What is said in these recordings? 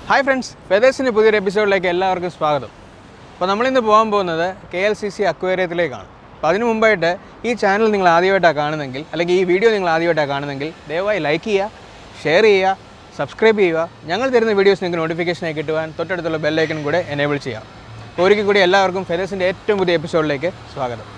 hi friends ഫെദേഴ്സിൻ്റെ പുതിയൊരു എപ്പിസോഡിലേക്ക് എല്ലാവർക്കും സ്വാഗതം അപ്പോൾ നമ്മളിന്ന് പോകാൻ പോകുന്നത് കെ എൽ സി സി അക്വേറിയത്തിലേക്കാണ് അപ്പോൾ അതിനു മുമ്പായിട്ട് ഈ ചാനൽ നിങ്ങൾ ആദ്യമായിട്ടാണ് കാണുന്നെങ്കിൽ അല്ലെങ്കിൽ ഈ വീഡിയോ നിങ്ങൾ ആദ്യമായിട്ടാണ് കാണുന്നെങ്കിൽ ദയവായി ലൈക്ക് ചെയ്യുക ഷെയർ ചെയ്യുക സബ്സ്ക്രൈബ് ചെയ്യുക ഞങ്ങൾ തരുന്ന വീഡിയോസ് നിങ്ങൾക്ക് നോട്ടിഫിക്കേഷനായി കിട്ടുവാൻ തൊട്ടടുത്തുള്ള ബെല്ലൈക്കൺ കൂടെ എനേബിൾ ചെയ്യാം അപ്പോൾ ഒരിക്കൽ കൂടി എല്ലാവർക്കും ഫെദേഴ്സിൻ്റെ ഏറ്റവും പുതിയ എപ്പിസോഡിലേക്ക് സ്വാഗതം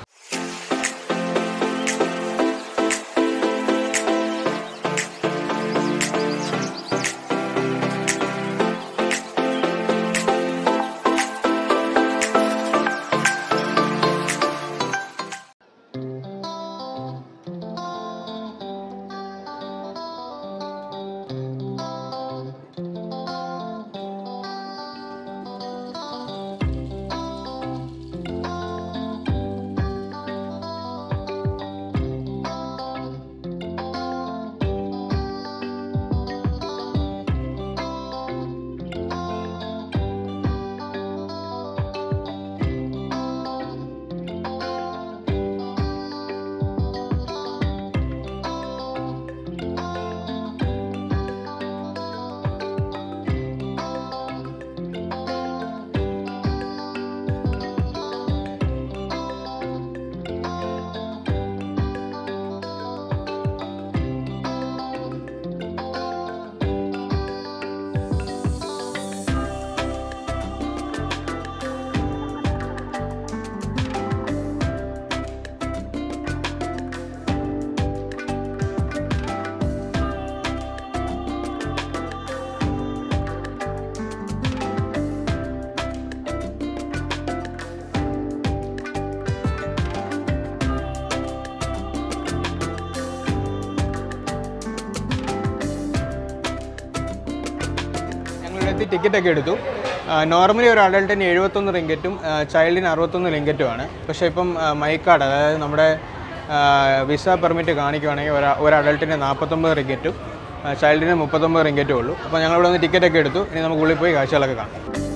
ഞങ്ങളുടെ അടുത്ത് ടിക്കറ്റൊക്കെ എടുത്തു നോർമലി ഒരു അഡൾട്ടിന് എഴുപത്തൊന്ന് റിങ്കറ്റും ചൈൽഡിന് അറുപത്തൊന്ന് റിങ്കറ്റുമാണ് പക്ഷേ ഇപ്പം മൈക്കാർഡ് അതായത് നമ്മുടെ വിസ പെർമിറ്റ് കാണിക്കുവാണെങ്കിൽ ഒരു ഒരു അഡൾട്ടിന് നാൽപ്പത്തൊമ്പത് റിങ്കറ്റും ചൈൽഡിന് മുപ്പത്തൊമ്പത് റിങ്കറ്റും ഉള്ളൂ അപ്പോൾ ഞങ്ങൾ ഇവിടെ നിന്ന് ടിക്കറ്റൊക്കെ എടുത്തു ഇനി നമുക്ക് ഉള്ളിൽ പോയി കാഴ്ചകളൊക്കെ കാണാം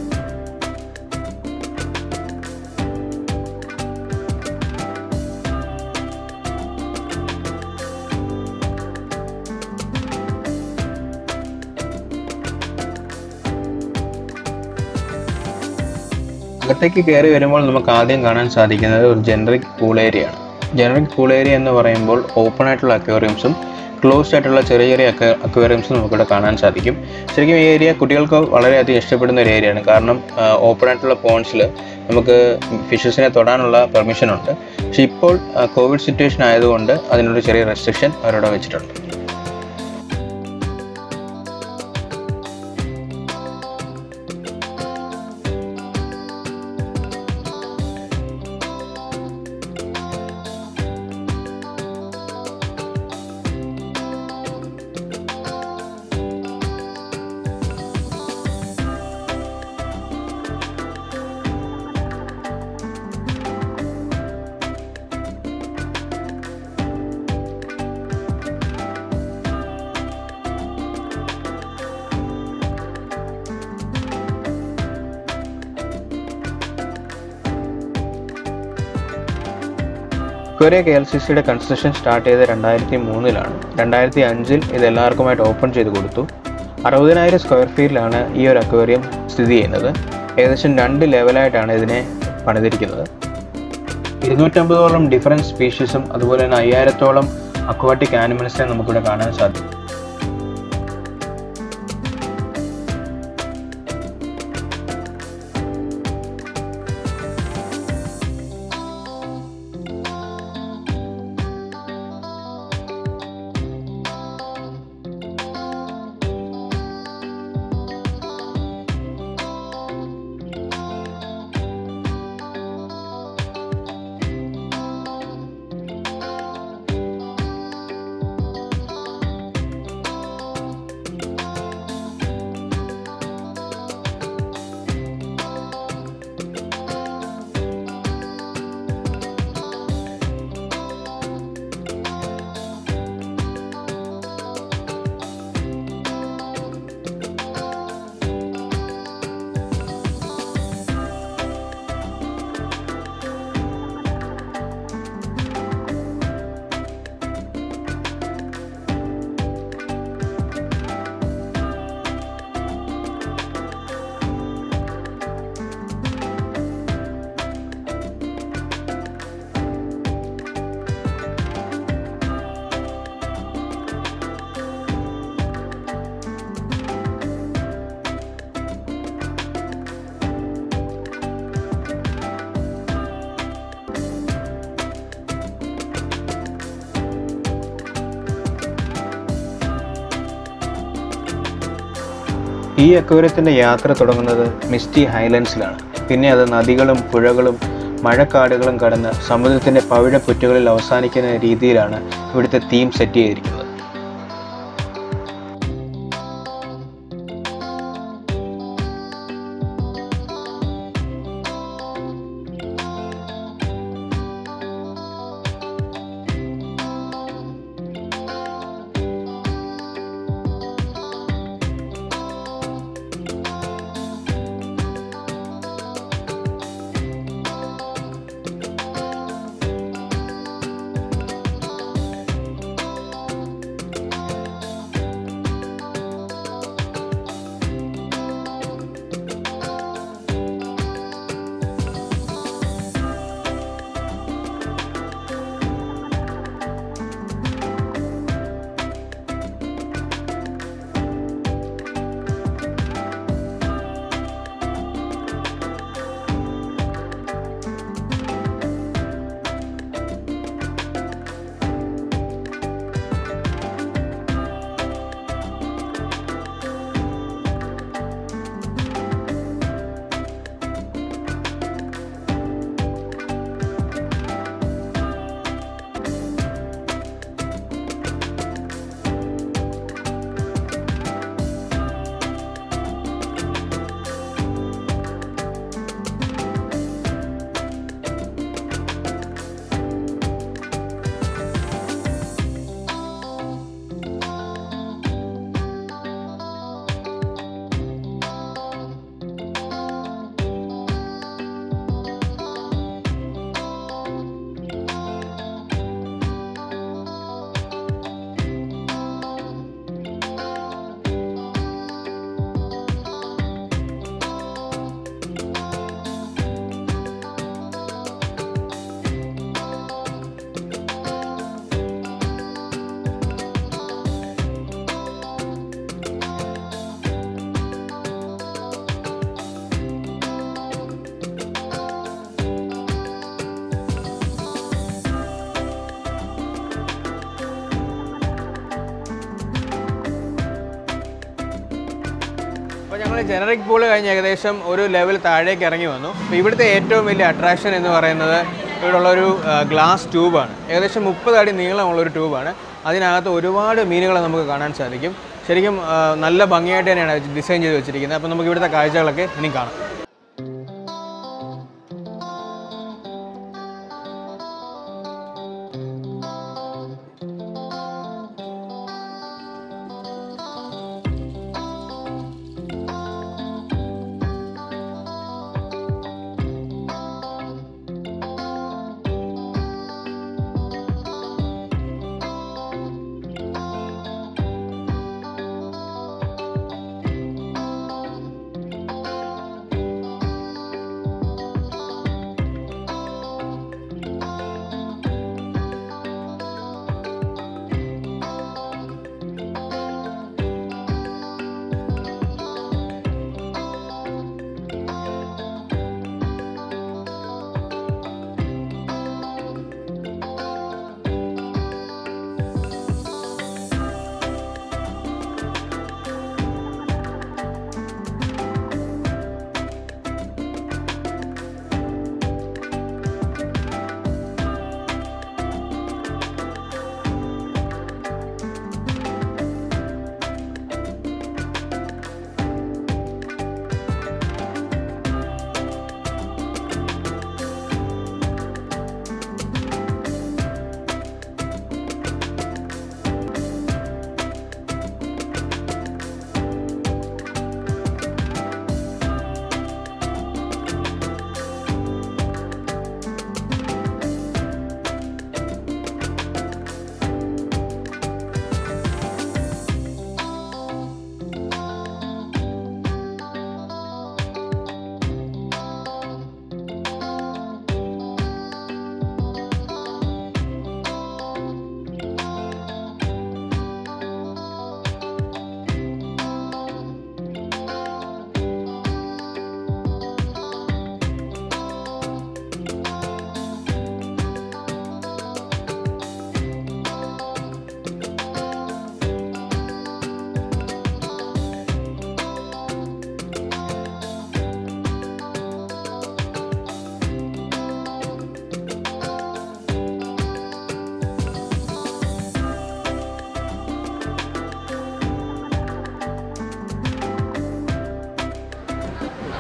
അകത്തേക്ക് കയറി വരുമ്പോൾ നമുക്ക് ആദ്യം കാണാൻ സാധിക്കുന്നത് ഒരു ജനറിക് പൂൾ ഏരിയ ആണ് ജനറിക് പൂൾ ഏരിയ എന്ന് പറയുമ്പോൾ ഓപ്പൺ ആയിട്ടുള്ള അക്വേറിയംസും ക്ലോസ്ഡ് ആയിട്ടുള്ള ചെറിയ ചെറിയ അക്വേറിയംസും നമുക്കിവിടെ കാണാൻ സാധിക്കും ശരിക്കും ഈ ഏരിയ കുട്ടികൾക്ക് വളരെയധികം ഇഷ്ടപ്പെടുന്ന ഒരു ഏരിയയാണ് കാരണം ഓപ്പൺ ആയിട്ടുള്ള പോൺസിൽ നമുക്ക് ഫിഷസിനെ തൊടാനുള്ള പെർമിഷൻ ഉണ്ട് പക്ഷേ ഇപ്പോൾ കോവിഡ് സിറ്റുവേഷൻ ആയതുകൊണ്ട് അതിനൊരു ചെറിയ റെസ്ട്രിക്ഷൻ അവരവിടെ വെച്ചിട്ടുണ്ട് കൊറിയ കെ എൽ സി സിയുടെ കൺസ്ട്രക്ഷൻ സ്റ്റാർട്ട് ചെയ്തത് രണ്ടായിരത്തി മൂന്നിലാണ് രണ്ടായിരത്തി അഞ്ചിൽ ഇത് എല്ലാവർക്കുമായിട്ട് ഓപ്പൺ ചെയ്ത് കൊടുത്തു അറുപതിനായിരം സ്ക്വയർ ഫീറ്റിലാണ് ഈ ഒരു അക്വേറിയം സ്ഥിതി ചെയ്യുന്നത് ഏകദേശം രണ്ട് ലെവലായിട്ടാണ് ഇതിനെ പണിതിരിക്കുന്നത് ഇരുന്നൂറ്റമ്പതോളം ഡിഫറൻറ്റ് സ്പീഷീസും അതുപോലെ തന്നെ അയ്യായിരത്തോളം അക്വാട്ടിക് ആനിമൽസിനെ നമുക്കിവിടെ കാണാൻ സാധിക്കും ഈ അക്വേറിയത്തിൻ്റെ യാത്ര തുടങ്ങുന്നത് മിസ്റ്റി ഹൈലൻഡ്സിലാണ് പിന്നെ അത് നദികളും പുഴകളും മഴക്കാടുകളും കടന്ന് സമുദ്രത്തിൻ്റെ പവിഴപ്പുറ്റുകളിൽ അവസാനിക്കുന്ന രീതിയിലാണ് ഇവിടുത്തെ തീം സെറ്റ് ചെയ്തിരിക്കുന്നത് അപ്പോൾ ഞങ്ങൾ ജനറിക് പൂള് കഴിഞ്ഞ് ഏകദേശം ഒരു ലെവൽ താഴേക്ക് ഇറങ്ങി വന്നു അപ്പോൾ ഇവിടുത്തെ ഏറ്റവും വലിയ അട്രാക്ഷൻ എന്ന് പറയുന്നത് ഇവിടെയുള്ള ഒരു ഗ്ലാസ് ട്യൂബാണ് ഏകദേശം മുപ്പത് അടി നീളമുള്ള ഒരു ട്യൂബാണ് അതിനകത്ത് ഒരുപാട് മീനുകളെ നമുക്ക് കാണാൻ സാധിക്കും ശരിക്കും ആ, നല്ല ഭംഗിയായിട്ട് തന്നെയാണ് ഡിസൈൻ ചെയ്ത് വെച്ചിരിക്കുന്നത് അപ്പോൾ നമുക്ക് ഇവിടുത്തെ കാഴ്ചകളൊക്കെ ഇനി കാണാം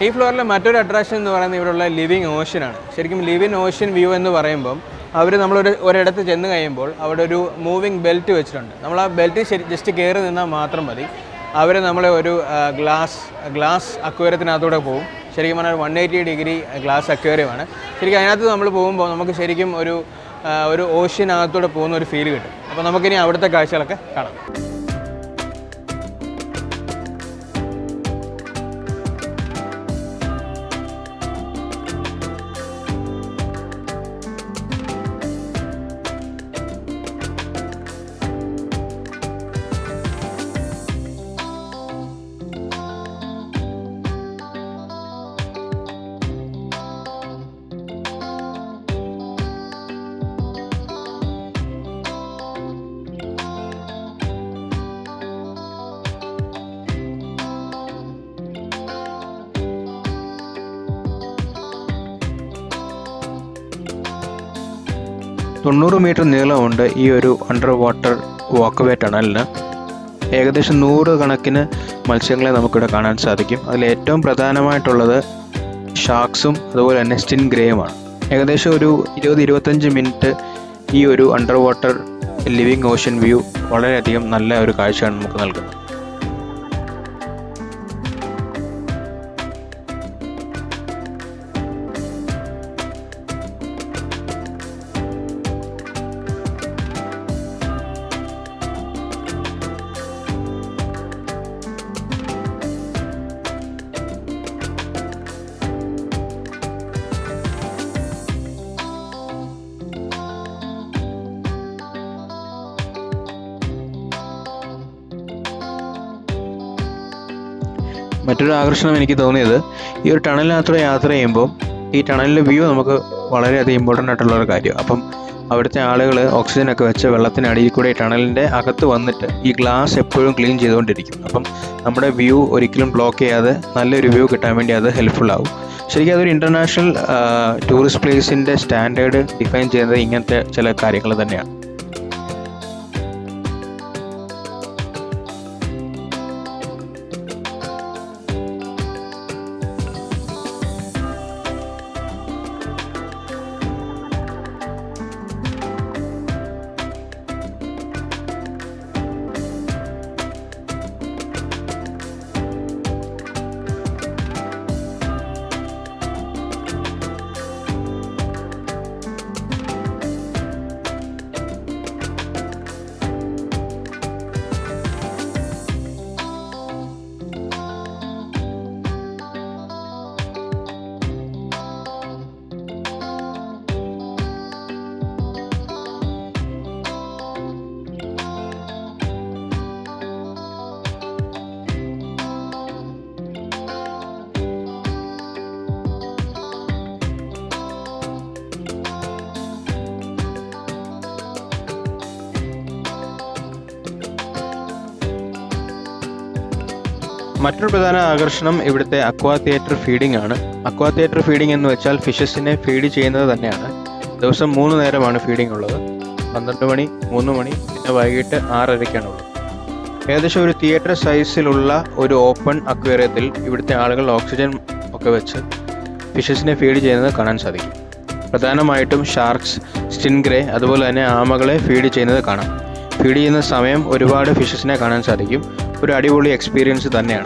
ഈ ഫ്ലോറിലെ മറ്റൊരു അട്രാക്ഷൻ എന്ന് പറയുന്നത് ഇവിടെയുള്ള ലിവിങ് ഓഷ്യനാണ് ശരിക്കും ലിവിങ് ഓഷ്യൻ വ്യൂ എന്ന് പറയുമ്പം അവർ നമ്മളൊരു ഒരിടത്ത് ചെന്ന് കഴിയുമ്പോൾ അവിടെ ഒരു മൂവിങ് ബെൽറ്റ് വെച്ചിട്ടുണ്ട് നമ്മൾ ആ ബെൽറ്റ് ശരി ജസ്റ്റ് കയറി നിന്നാൽ മാത്രം മതി അവർ നമ്മളെ ഒരു ഗ്ലാസ് ഗ്ലാസ് അക്വേറിയത്തിനകത്തൂടെ പോകും ശരിക്കും പറഞ്ഞാൽ വൺ എയ്റ്റി ഡിഗ്രി ഗ്ലാസ് അക്വേറിയമാണ് ശരിക്കും അതിനകത്ത് നമ്മൾ പോകുമ്പോൾ നമുക്ക് ശരിക്കും ഒരു ആ, ഒരു ഓഷ്യനകത്തൂടെ പോകുന്ന ഒരു ഫീൽ കിട്ടും അപ്പോൾ നമുക്കിനി അവിടുത്തെ കാഴ്ചകളൊക്കെ കാണാം തൊണ്ണൂറ് മീറ്റർ നീളമുണ്ട് ഈ ഒരു അണ്ടർ വാട്ടർ വാക്ക് വേ ടണലിന് ഏകദേശം നൂറ് കണക്കിന് മത്സ്യങ്ങളെ നമുക്കിവിടെ കാണാൻ സാധിക്കും അതിൽ ഏറ്റവും പ്രധാനമായിട്ടുള്ളത് ഷാർക്സും അതുപോലെ തന്നെ സ്റ്റിൻ ഗ്രേയുമാണ് ഏകദേശം ഒരു ഇരുപത് ഇരുപത്തഞ്ച് മിനിറ്റ് ഈ ഒരു underwater living ocean view വളരെയധികം നല്ല ഒരു കാഴ്ചയാണ് നമുക്ക് നൽകുന്നത് മറ്റൊരു ആകർഷണം എനിക്ക് തോന്നിയത് ഈ ഒരു ടണലിനകത്തൂടെ യാത്ര ചെയ്യുമ്പോൾ ഈ ടണലിലെ വ്യൂ നമുക്ക് വളരെയധികം ഇമ്പോർട്ടൻ്റ് ആയിട്ടുള്ള ഒരു കാര്യം അപ്പം അവിടുത്തെ ആളുകൾ ഓക്സിജൻ ഒക്കെ വെച്ച് വെള്ളത്തിനടിയിൽ കൂടെ ഈ ടണലിൻ്റെ അകത്ത് വന്നിട്ട് ഈ ഗ്ലാസ് എപ്പോഴും ക്ലീൻ ചെയ്തുകൊണ്ടിരിക്കും അപ്പം നമ്മുടെ വ്യൂ ഒരിക്കലും ബ്ലോക്ക് ചെയ്യാതെ നല്ലൊരു വ്യൂ കിട്ടാൻ വേണ്ടി അത് ഹെൽപ്ഫുൾ ആവും ശരിക്കും അതൊരു ഇൻ്റർനാഷണൽ ടൂറിസ്റ്റ് പ്ലേസിൻ്റെ സ്റ്റാൻഡേർഡ് ഡിഫൈൻ ചെയ്യുന്നത് ഇങ്ങനത്തെ ചില കാര്യങ്ങൾ തന്നെയാണ് മറ്റൊരു പ്രധാന ആകർഷണം ഇവിടുത്തെ അക്വാ തിയേറ്റർ ഫീഡിംഗ് ആണ് അക്വാ തിയേറ്റർ ഫീഡിംഗ് എന്ന് വെച്ചാൽ ഫിഷസിനെ ഫീഡ് ചെയ്യുന്നത് തന്നെയാണ് ദിവസം മൂന്ന് നേരമാണ് ഫീഡിംഗ് ഉള്ളത് പന്ത്രണ്ട് മണി മൂന്ന് മണി പിന്നെ വൈകിട്ട് ആറരയ്ക്കാണുള്ളത് ഏകദേശം ഒരു തിയേറ്റർ സൈസിലുള്ള ഒരു ഓപ്പൺ അക്വേറിയത്തിൽ ഇവിടുത്തെ ആളുകൾ ഓക്സിജൻ ഒക്കെ വെച്ച് ഫിഷസിനെ ഫീഡ് ചെയ്യുന്നത് കാണാൻ സാധിക്കും പ്രധാനമായിട്ടും ഷാർക്സ് സ്റ്റിൻഗ്രേ അതുപോലെ തന്നെ ആമകളെ ഫീഡ് ചെയ്യുന്നത് കാണാം ഫീഡ് ചെയ്യുന്ന സമയം ഒരുപാട് ഫിഷസിനെ കാണാൻ സാധിക്കും ഒരു അടിപൊളി എക്സ്പീരിയൻസ് തന്നെയാണ്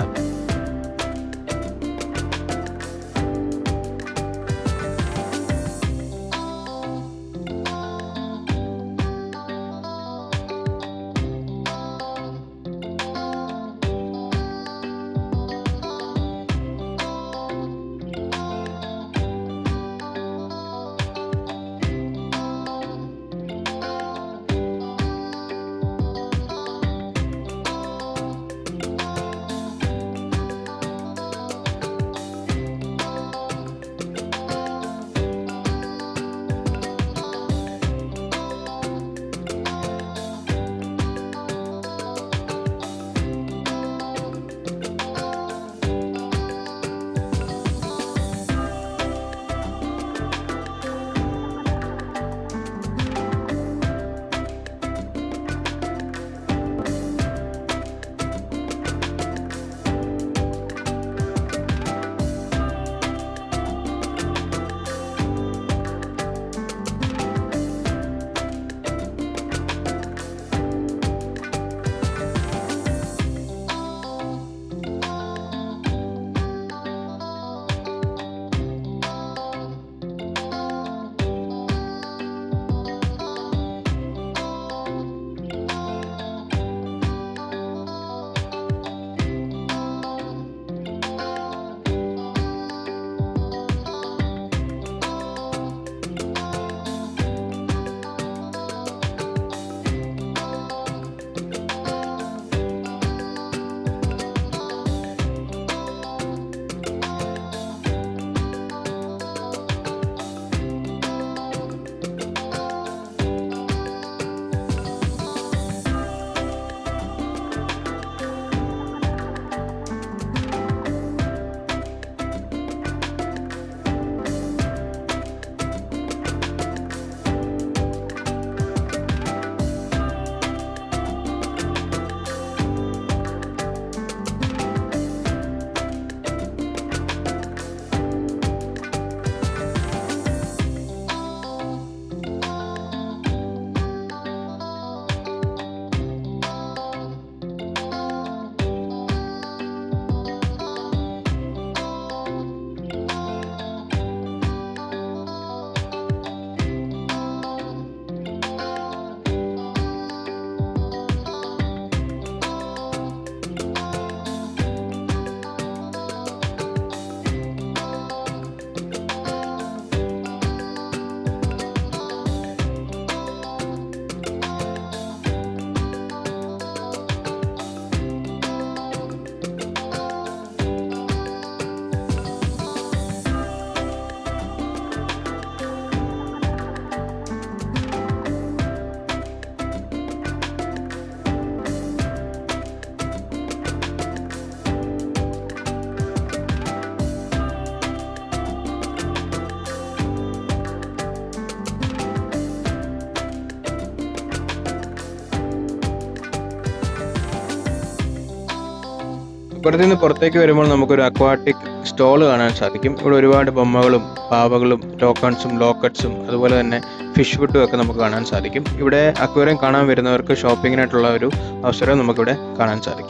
അക്വരത്തിൽ നിന്ന് പുറത്തേക്ക് വരുമ്പോൾ നമുക്കൊരു അക്വാട്ടിക് സ്റ്റോൾ കാണാൻ സാധിക്കും ഇവിടെ ഒരുപാട് ബൊമ്മകളും പാവകളും ടോക്കൺസും ലോക്കറ്റ്സും അതുപോലെ തന്നെ ഫിഷ് ഫുഡും ഒക്കെ നമുക്ക് കാണാൻ സാധിക്കും ഇവിടെ അക്വേറിയം കാണാൻ വരുന്നവർക്ക് ഷോപ്പിങ്ങിനായിട്ടുള്ള ഒരു അവസരം നമുക്കിവിടെ കാണാൻ സാധിക്കും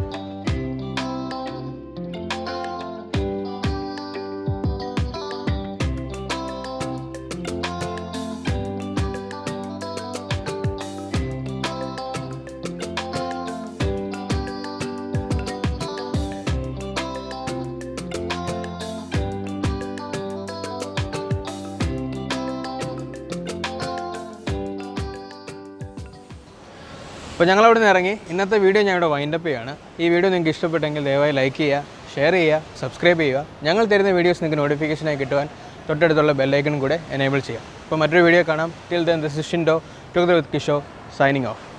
അപ്പോൾ ഞങ്ങൾ അവിടെ നിന്ന് ഇറങ്ങി ഇന്നത്തെ വീഡിയോ ഞാൻ ഇവിടെ വൈൻഡപ്പ് ചെയ്യാണ് ഈ വീഡിയോ നിങ്ങൾക്ക് ഇഷ്ടപ്പെട്ടെങ്കിൽ ദയവായി ലൈക്ക് ചെയ്യുക ഷെയർ ചെയ്യുക സബ്സ്ക്രൈബ് ചെയ്യുക ഞങ്ങൾ തരുന്ന വീഡിയോസ് നിങ്ങൾക്ക് നോട്ടിഫിക്കേഷനായി കിട്ടുവാൻ തൊട്ടടുത്തുള്ള ബെല്ലൈക്കൺ കൂടെ എനേബിൾ ചെയ്യാം അപ്പോൾ മറ്റൊരു വീഡിയോ കാണാം till then this is Shindo together with Kisho signing of